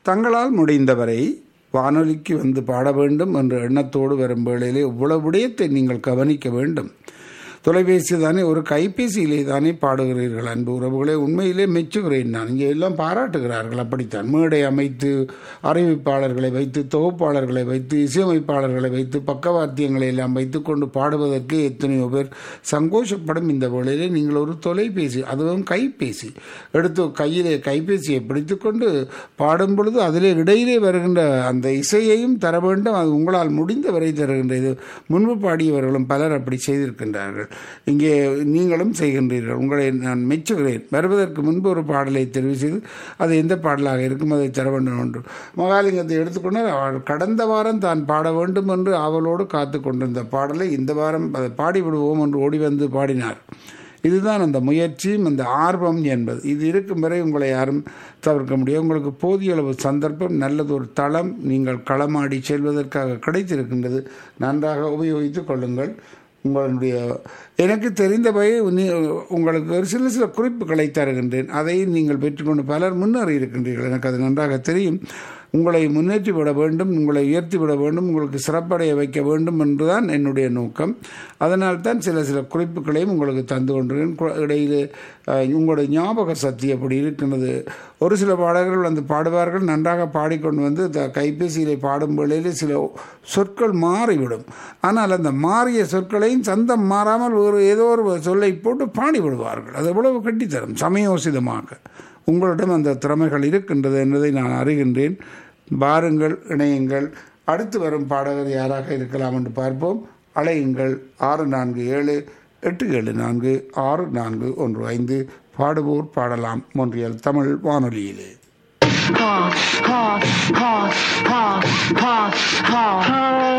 தங்களால் முடிந்தவரை வானொலிக்கு வந்து பாட வேண்டும் என்ற எண்ணத்தோடு வரும் வேளையிலே இவ்வளவு விடயத்தை நீங்கள் கவனிக்க வேண்டும் தொலைபேசி தானே ஒரு கைபேசியிலே தானே பாடுகிறீர்கள் அன்பு உறவுகளே உண்மையிலே மெச்சுகிறேன் நான் இங்கே எல்லாம் பாராட்டுகிறார்கள் அப்படித்தான் மேடை அமைத்து அறிவிப்பாளர்களை வைத்து தொகுப்பாளர்களை வைத்து இசையமைப்பாளர்களை வைத்து பக்கவாத்தியங்களை எல்லாம் வைத்து கொண்டு பாடுவதற்கு எத்தனையோ பேர் சங்கோஷப்படும் இந்த வேளையிலே நீங்கள் ஒரு தொலைபேசி அதுவும் கைபேசி எடுத்து கையிலே கைபேசியை பிடித்துக்கொண்டு பாடும் பொழுது அதிலே இடையிலே வருகின்ற அந்த இசையையும் தர வேண்டும் அது உங்களால் முடிந்தவரை தருகின்ற இது முன்பு பாடியவர்களும் பலர் அப்படி செய்திருக்கின்றார்கள் இங்கே நீங்களும் செய்கின்றீர்கள் உங்களை நான் மெச்சுகிறேன் வருவதற்கு முன்பு ஒரு பாடலை தெரிவு செய்து அது எந்த பாடலாக இருக்கும் அதை தர வேண்டும் என்று மகாலிங்கத்தை எடுத்துக்கொண்டு அவர் கடந்த வாரம் தான் பாட வேண்டும் என்று ஆவலோடு காத்து கொண்டிருந்த பாடலை இந்த வாரம் அதை பாடிவிடுவோம் என்று ஓடி வந்து பாடினார் இதுதான் அந்த முயற்சியும் அந்த ஆர்வம் என்பது இது இருக்கும் வரை உங்களை யாரும் தவிர்க்க முடியும் உங்களுக்கு போதிய அளவு சந்தர்ப்பம் நல்லது ஒரு தளம் நீங்கள் களமாடி செல்வதற்காக கிடைத்திருக்கின்றது நன்றாக உபயோகித்துக் கொள்ளுங்கள் உங்களுடைய எனக்கு தெரிந்தவை நீ- உங்களுக்கு ஒரு சில சில குறிப்புகளை தருகின்றேன் அதை நீங்கள் பெற்றுக்கொண்டு பலர் முன்னேறி இருக்கின்றீர்கள் எனக்கு அது நன்றாக தெரியும் உங்களை முன்னேற்றி விட வேண்டும் உங்களை உயர்த்தி விட வேண்டும் உங்களுக்கு சிறப்படைய வைக்க வேண்டும் என்றுதான் என்னுடைய நோக்கம் அதனால் தான் சில சில குறிப்புகளையும் உங்களுக்கு தந்து கொண்டிருக்கேன் கு- இடையிலே அஹ், உங்களுடைய ஞாபக சக்தி அப்படி இருக்கின்றது ஒரு சில பாடகர்கள் வந்து பாடுவார்கள் நன்றாக பாடிக்கொண்டு வந்து த- கைபேசியிலே பாடும் வேளையிலே சில சொற்கள் மாறிவிடும் ஆனால் அந்த மாறிய சொற்களையும் சந்தம் மாறாமல் ஒரு ஏதோ ஒரு சொல்லை போட்டு பாடி விடுவார்கள் அது எவ்வளவு கட்டித்தரும் சமயோசிதமாக உங்களிடம் அந்த திறமைகள் இருக்கின்றது என்பதை நான் அறிகின்றேன் பாருங்கள் இணையுங்கள் அடுத்து வரும் பாடகர் யாராக இருக்கலாம் என்று பார்ப்போம் அலையுங்கள் ஆறு நான்கு ஏழு எட்டு ஏழு நான்கு ஆறு நான்கு ஒன்று ஐந்து பாடுவோர் பாடலாம் Montreal Tamil வானொலியிலே ha ha ha ha ha ha